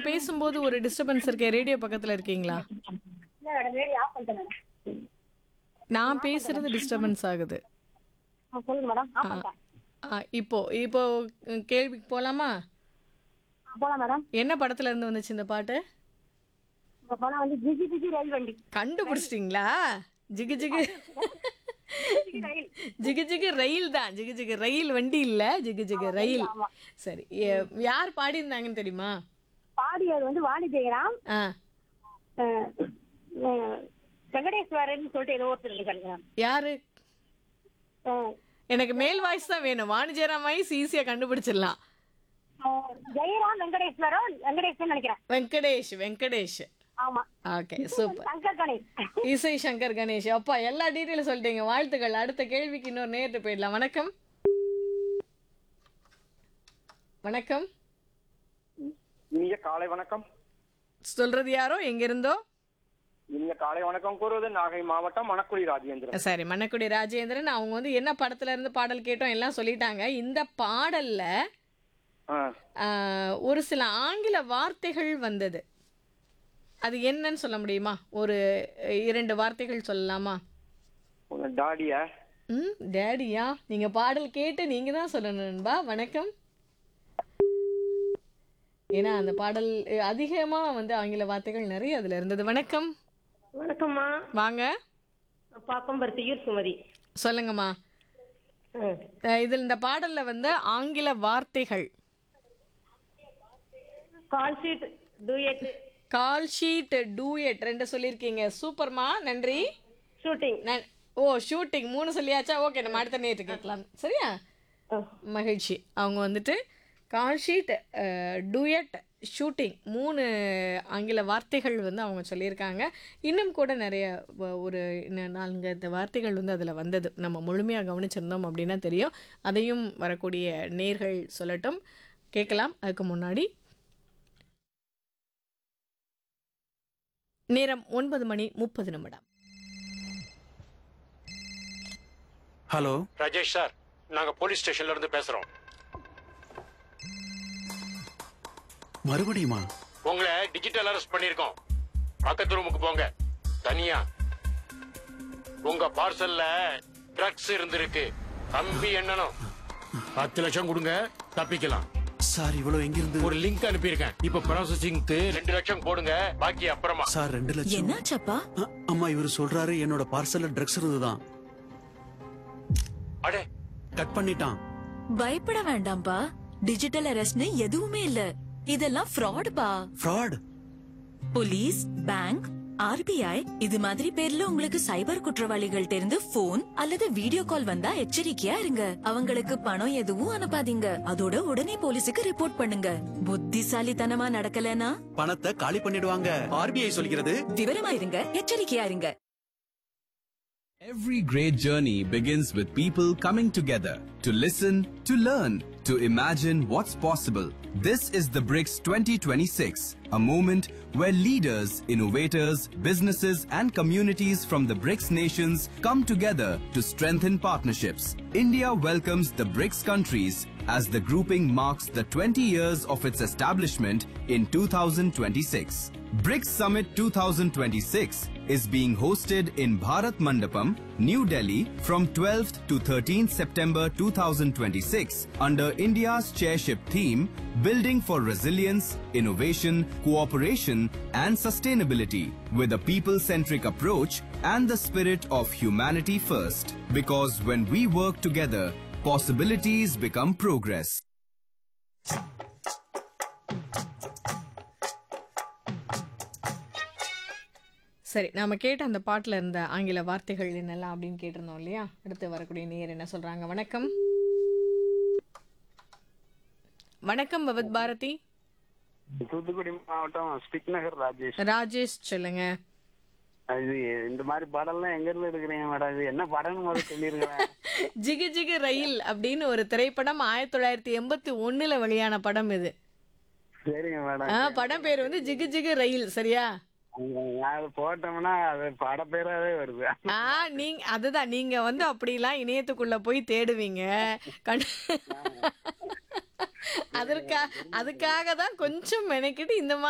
நான் பேசும்போது ஒரு டிஸ்டர்பன்ஸ் இருக்கே ரேடியோ பக்கத்துல இருக்கீங்களா இல்ல மேடம் ரேடியோ ஆஃப் பண்ணிட்டேன் மேடம் நான் பேசுறது டிஸ்டர்பன்ஸ் ஆகுது ஆ, சொல்லுங்க மேடம் ஆஃப் பண்ணிட்டேன் ஆ, இப்போ இப்போ உம், கேள்விக்கு போலாமா ஆ, போலாம் மேடம் என்ன படத்துல இருந்து வந்துச்சு இந்த பாட்டு இந்த படம் வந்து ஜிஜி ஜிஜி ரயில் வண்டி கண்டுபிடிச்சிட்டீங்களா ஜிகு ஜிகு ஜிஜி ரயில் ஜிகு ஜிகு ரயில் தான் ஜிகு ஜிகு ரயில் வண்டி இல்ல ஜிகு ஜிகு ரயில் ஆமா சரி எ- யார் பாடியிருந்தாங்கன்னு தெரியுமா பாடியது வந்து வாணி ஜெயராம் ஆ அஹ், அஹ், வெங்கடேஸ்வரன் சொல்லிட்டு ஏதோ ஒருத்தர் இருக்காங்க யாரு அஹ், எனக்கு மேல் வாய்ஸ் தான் வேணும் வாணிஜராம் வாய்ஸ் ஈஸியா கண்டுபிடிச்சிடலாம் அஹ், ஜெயராம் வெங்கடேஸ்வரன் வெங்கடேஸ்வரன் நினைக்கிறேன் வெங்கடேஷ் வெங்கடேஷ் ஆமா ஓகே சூப்பர் சங்கர் கணேஷ் இசை சங்கர் கணேஷ் அப்பா எல்லா டீட்டெயிலும் சொல்லிட்டீங்க வாழ்த்துக்கள் அடுத்த கேள்விக்கு இன்னொரு நேரத்து போயிடலாம் வணக்கம் வணக்கம் இனிய காலை வணக்கம் சொல்றது யாரோ எங்க இருந்தோ இனிய காலை வணக்கம் கூறுவது நாகை மாவட்டம் மணக்குடி ராஜேந்திரன் சரி மணக்குடி ராஜேந்திரன் அவங்க வந்து என்ன படத்துல இருந்து பாடல் கேட்டோம் எல்லாம் சொல்லிட்டாங்க இந்த பாடல்ல ஆ, ஆஹ், ஒரு சில ஆங்கில வார்த்தைகள் வந்தது அது என்னன்னு சொல்ல முடியுமா ஒரு அஹ், இரண்டு வார்த்தைகள் சொல்லலாமா உங்க டாடியா ம் டேடியா நீங்க பாடல் கேட்டு நீங்க தான் சொல்லணும் நண்பா வணக்கம் ஏன்னா அந்த பாடல் அஹ், அதிகமா வந்து ஆங்கில வார்த்தைகள் நிறைய அதுல இருந்தது வணக்கம் வணக்கம்மா வாங்க பாக்கம்பருத்தியூர் சுமதி சொல்லுங்கம்மா அஹ், இதில் இந்த பாடல்ல வந்து ஆங்கில வார்த்தைகள் call sheet duet call sheet duet ரெண்டு சொல்லியிருக்கீங்க சூப்பர்மா நன்றி ஷூட்டிங் நன்- ஓ ஷூட்டிங் மூணு சொல்லியாச்சா ஓகே நம்ம அடுத்த நேற்று கேட்கலாம் சரியா மகிழ்ச்சி அவங்க வந்துட்டு கால் ஷீட் டூயட் ஷூட்டிங் மூணு ஆங்கில வார்த்தைகள் வந்து அவங்க சொல்லியிருக்காங்க இன்னும் கூட நிறைய வ- ஒரு இன்னும் நான்கு இந்த வார்த்தைகள் வந்து அதில் வந்தது நம்ம முழுமையாக கவனிச்சிருந்தோம் அப்படின்னா தெரியும் அதையும் வரக்கூடிய நேர்கள் சொல்லட்டும் கேட்கலாம் அதுக்கு முன்னாடி நேரம் ஒன்பது மணி முப்பது நிமிடம் ஹலோ ராஜேஷ் சார் நாங்க போலீஸ் ஸ்டேஷன்ல இருந்து பேசுறோம் மறுபடியுமா உங்களை டிஜிட்டல் அரெஸ்ட் பண்ணிருக்கோம் பக்கத்து ரூமுக்கு போங்க தனியா உங்க பார்சல்ல ட்ரக்ஸ் இருந்திருக்கு கம்பி எண்ணணும் பத்து லட்சம் கொடுங்க தப்பிக்கலாம் சார் இவ்வளவு எங்கிருந்து ஒரு லிங்க் அனுப்பியிருக்கேன் இப்ப ப்ராசஸிங்க்கு ரெண்டு லட்சம் போடுங்க பாக்கி அப்புறமா சார் ரெண்டு லட்சம் என்னாச்சப்பா அ- அம்மா இவர் சொல்றாரு என்னோட பார்சல்ல ட்ரக்ஸ் இருந்துதான் அடே கட் பண்ணிட்டான் பயப்பட வேண்டாம்ப்பா டிஜிட்டல் அரெஸ்ட்னு எதுவுமே இல்ல இதெல்லாம் ஃப்ராடுப்பா ஃப்ராட் போலீஸ் பேங்க் ஆர்பிஐ இது மாதிரி பேர்ல உங்களுக்கு சைபர் குற்றவாளிகள் இருந்து போன் அல்லது வீடியோ கால் வந்தா எச்சரிக்கையா இருங்க அவங்களுக்கு பணம் எதுவும் அனுப்பாதீங்க அதோட உடனே போலீஸுக்கு ரிப்போர்ட் பண்ணுங்க புத்திசாலித்தனமா நடக்கலனா பணத்தை காலி பண்ணிடுவாங்க ஆர்பிஐ சொல்கிறது விவரமா இருங்க எச்சரிக்கையா இருங்க Every great journey begins with people coming together to listen, to learn, to imagine what's possible. This is the BRICS 2026, a moment where leaders, innovators, businesses, and communities from the BRICS nations come together to strengthen partnerships. India welcomes the BRICS countries as the grouping marks the 20 years of its establishment in 2026. BRICS Summit 2026 is being hosted in Bharat Mandapam, New Delhi from 12th to 13th September 2026 under India's chairship theme Building for Resilience, Innovation, Cooperation and Sustainability with a people-centric approach and the spirit of humanity first. Because when we work together, possibilities become progress. சரி நாம கேட்ட அந்த பாட்டுல இருந்த ஆங்கில வார்த்தைகள் என்னெல்லாம் அப்படின்னு கேட்டிருந்தோம் இல்லையா அடுத்து வரக்கூடிய நேர் என்ன சொல்றாங்க வணக்கம் வணக்கம் பவத் பாரதி தூத்துக்குடி மாவட்டம் ஸ்டிக் நகர் ராஜேஷ் ராஜேஷ் சொல்லுங்க இது இந்த மாதிரி படம்லாம் எங்க இருந்து எடுக்கிறீங்க மேடம் இது என்ன படம்னு முதல்ல சொல்லிருக்கிறேன் ஜிகு ஜிகு ரயில் அப்படின்னு ஒரு திரைப்படம் ஆயிரத்தி தொள்ளாயிரத்தி எண்பத்தி ஒண்ணுல வெளியான படம் இது சரிங்க மேடம் ஆ, படம் பேர் வந்து ஜிகு ஜிகு ரயில் சரியா அது போட்டோம்னா அது பட பேராவே வருது ஆ நீங்க அதுதான் நீங்க வந்து அப்படிலாம் இணையத்துக்குள்ள போய் தேடுவீங்க கண் அதற்கா அதுக்காக தான் கொஞ்சம் மெனக்கிட்டு இந்த மாதிரி